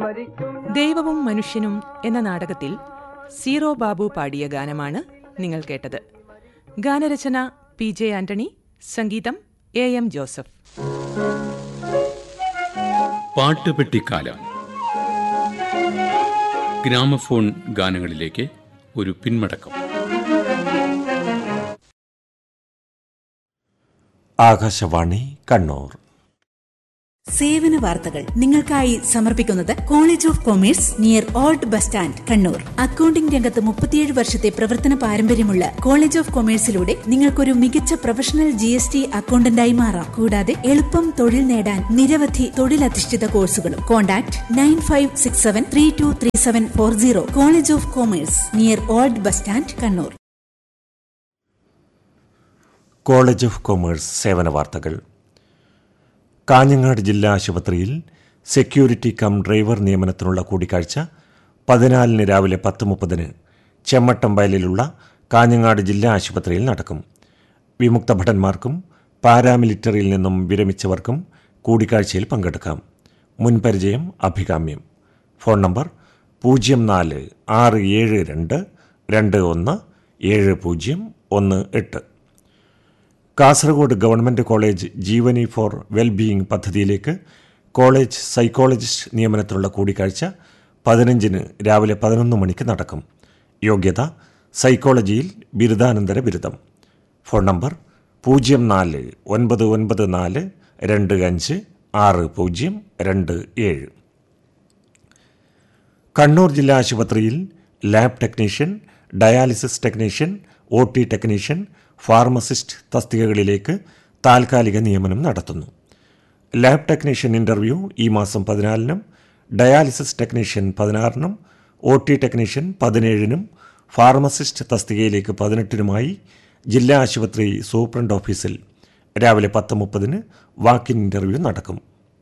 ദൈവവും മനുഷ്യനും എന്ന നാടകത്തിൽ സീറോ ബാബു പാടിയ ഗാനമാണ് നിങ്ങൾ കേട്ടത് ഗാനരചന പി ജെ ആന്റണി സംഗീതം എ എം ജോസഫ് പാട്ടുപെട്ടിക്കാലം ഗ്രാമഫോൺ ഗാനങ്ങളിലേക്ക് ഒരു പിന്മടക്കം ആകാശവാണി കണ്ണൂർ സേവന വാർത്തകൾ നിങ്ങൾക്കായി സമർപ്പിക്കുന്നത് college of commerce near old bus stand Kannur accounting രംഗത്ത് മുപ്പത്തിയേഴ് വർഷത്തെ പ്രവർത്തന പാരമ്പര്യമുള്ള കോളേജ് ഓഫ് കൊമേഴ്സിലൂടെ നിങ്ങൾക്കൊരു മികച്ച പ്രൊഫഷണൽ ജി എസ് ടി അക്കൌണ്ടന്റായി മാറാം കൂടാതെ എളുപ്പം തൊഴിൽ നേടാൻ നിരവധി തൊഴിലധിഷ്ഠിത കോഴ്സുകളും contact nine five six seven three two three seven four zero college of commerce near old bus stand Kannur college of commerce സേവന വാർത്തകൾ കാഞ്ഞങ്ങാട് ജില്ലാ ആശുപത്രിയിൽ സെക്യൂരിറ്റി കം ഡ്രൈവർ നിയമനത്തിനുള്ള കൂടിക്കാഴ്ച പതിനാലിന് രാവിലെ പത്ത് മുപ്പതിന് ചെമ്മട്ടം വയലിലുള്ള കാഞ്ഞങ്ങാട് ജില്ലാ ആശുപത്രിയിൽ നടക്കും വിമുക്ത ഭടന്മാർക്കും പാരാമിലിറ്ററിയിൽ നിന്നും വിരമിച്ചവർക്കും കൂടിക്കാഴ്ചയിൽ പങ്കെടുക്കാം മുൻപരിചയം അഭികാമ്യം ഫോൺ നമ്പർ പൂജ്യം നാല് ആറ് ഏഴ് രണ്ട് രണ്ട് ഒന്ന് ഏഴ് പൂജ്യം ഒന്ന് എട്ട് Kasaragod government college Jeevani for wellbeing പദ്ധതിയിലേക്ക് കോളേജ് സൈക്കോളജിസ്റ്റ് നിയമനത്തിനുള്ള കൂടിക്കാഴ്ച പതിനഞ്ചിന് രാവിലെ പതിനൊന്ന് മണിക്ക് നടക്കും യോഗ്യത സൈക്കോളജിയിൽ ബിരുദാനന്തര ബിരുദം ഫോൺ നമ്പർ പൂജ്യം നാല് ഒൻപത് ഒൻപത് നാല് രണ്ട് അഞ്ച് ആറ് പൂജ്യം രണ്ട് ഏഴ് കണ്ണൂർ ജില്ലാ ആശുപത്രിയിൽ lab technician dialysis technician O T technician pharmacist തസ്തികകളിലേക്ക് താൽക്കാലിക നിയമനം നടത്തുന്നു ലാബ് ടെക്നീഷ്യൻ ഇൻ്റർവ്യൂ ഈ മാസം പതിനാലിനും ഡയാലിസിസ് ടെക്നീഷ്യൻ പതിനാറിനും ഒ ടി ടെക്നീഷ്യൻ പതിനേഴിനും ഫാർമസിസ്റ്റ് തസ്തികയിലേക്ക് പതിനെട്ടിനുമായി ജില്ലാ ആശുപത്രി സൂപ്രണ്ട് ഓഫീസിൽ രാവിലെ പത്ത് മുപ്പതിന് വാക്കിൻ ഇൻ്റർവ്യൂ നടക്കും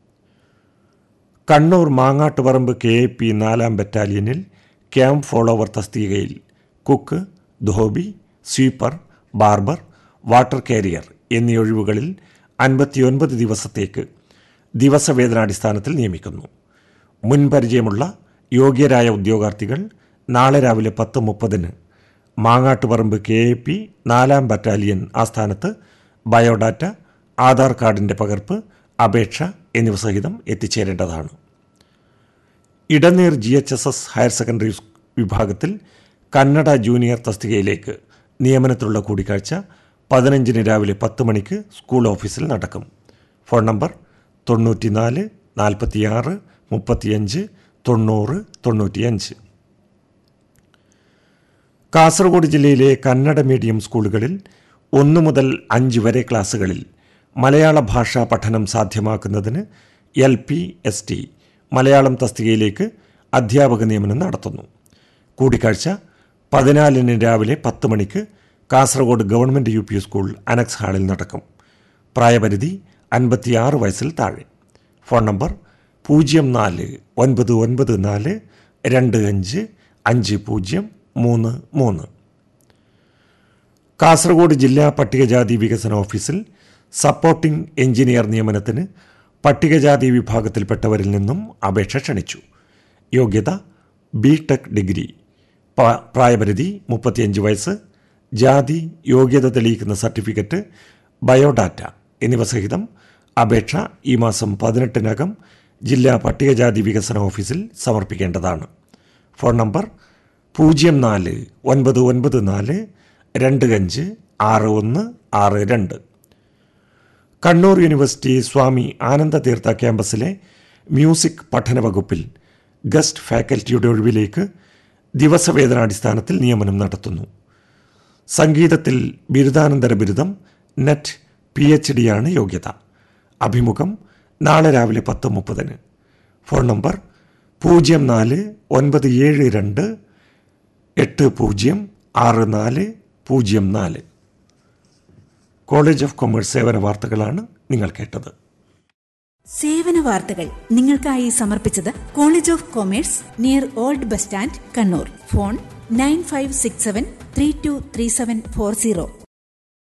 Kannur Mangattuparamba K A P നാലാം ബറ്റാലിയനിൽ ക്യാമ്പ് ഫോളോവർ തസ്തികയിൽ cook dhobi sweeper barber water carrier എന്നീ ഒഴിവുകളിൽ അൻപത്തിയൊൻപത് ദിവസത്തേക്ക് ദിവസവേതനാടിസ്ഥാനത്തിൽ നിയമിക്കുന്നു മുൻപരിചയമുള്ള യോഗ്യരായ ഉദ്യോഗാർത്ഥികൾ നാളെ രാവിലെ പത്ത് മുപ്പതിന് Mangattuparamba K A P battalion ബറ്റാലിയൻ ആസ്ഥാനത്ത് ബയോഡാറ്റ ആധാർ കാർഡിൻ്റെ പകർപ്പ് അപേക്ഷ എന്നിവ സഹിതം എത്തിച്ചേരേണ്ടതാണ് Edneer G H S S higher secondary വിഭാഗത്തിൽ കന്നഡ ജൂനിയർ തസ്തികയിലേക്ക് നിയമനത്തിലുള്ള കൂടിക്കാഴ്ച പതിനഞ്ചിന് രാവിലെ പത്ത് മണിക്ക് സ്കൂൾ ഓഫീസിൽ നടക്കും ഫോൺ നമ്പർ തൊണ്ണൂറ്റിനാല് നാൽപ്പത്തിയാറ് മുപ്പത്തിയഞ്ച് തൊണ്ണൂറ് തൊണ്ണൂറ്റിയഞ്ച് കാസർഗോഡ് ജില്ലയിലെ കന്നഡ മീഡിയം സ്കൂളുകളിൽ ഒന്നു മുതൽ അഞ്ച് വരെ ക്ലാസ്സുകളിൽ മലയാള ഭാഷാ പഠനം സാധ്യമാക്കുന്നതിന് L P S T Malayalam തസ്തികയിലേക്ക് അധ്യാപക നിയമനം നടത്തുന്നു കൂടിക്കാഴ്ച പതിനാലിന് രാവിലെ പത്ത് മണിക്ക് Kasaragod government U P school annex ഹാളിൽ നടക്കും പ്രായപരിധി അൻപത്തിയാറ് വയസ്സിൽ താഴെ ഫോൺ നമ്പർ പൂജ്യം നാല് ഒൻപത് ഒൻപത് നാല് രണ്ട് അഞ്ച് അഞ്ച് പൂജ്യം മൂന്ന് മൂന്ന് കാസർഗോഡ് ജില്ലാ പട്ടികജാതി വികസന ഓഫീസിൽ സപ്പോർട്ടിംഗ് എഞ്ചിനീയർ നിയമനത്തിന് പട്ടികജാതി വിഭാഗത്തിൽപ്പെട്ടവരിൽ നിന്നും അപേക്ഷ ക്ഷണിച്ചു യോഗ്യത ബി ടെക് ഡിഗ്രി പ- പ്രായപരിധി മുപ്പത്തിയഞ്ച് വയസ്സ് ജാതി യോഗ്യത തെളിയിക്കുന്ന സർട്ടിഫിക്കറ്റ് ബയോഡാറ്റ എന്നിവ സഹിതം അപേക്ഷ ഈ മാസം പതിനെട്ടിനകം ജില്ലാ പട്ടികജാതി വികസന ഓഫീസിൽ സമർപ്പിക്കേണ്ടതാണ് ഫോൺ നമ്പർ പൂജ്യം നാല് ഒൻപത് ഒൻപത് നാല് രണ്ട് അഞ്ച് ആറ് ഒന്ന് ആറ് രണ്ട് കണ്ണൂർ യൂണിവേഴ്സിറ്റി സ്വാമി ആനന്ദതീർത്ഥ ക്യാമ്പസിലെ മ്യൂസിക് പഠന വകുപ്പിൽ ഗസ്റ്റ് ഫാക്കൽറ്റിയുടെ ഒഴിവിലേക്ക് ദിവസവേതനാടിസ്ഥാനത്തിൽ നിയമനം നടത്തുന്നു സംഗീതത്തിൽ ബിരുദാനന്തര ബിരുദം നെറ്റ് പി എച്ച് ഡിയാണ് യോഗ്യത അഭിമുഖം നാളെ രാവിലെ പത്ത് മുപ്പതിന് ഫോൺ നമ്പർ പൂജ്യം നാല് ഒൻപത് ഏഴ് രണ്ട് എട്ട് പൂജ്യം ആറ് നാല് പൂജ്യം നാല് കോളേജ് ഓഫ് കൊമേഴ്സ് സേവന വാർത്തകളാണ് നിങ്ങൾ കേട്ടത് സേവന വാർത്തകൾ നിങ്ങൾക്കായി സമർപ്പിച്ചത് college of commerce near old bus stand Kannur phone nine five six seven three two three seven four zero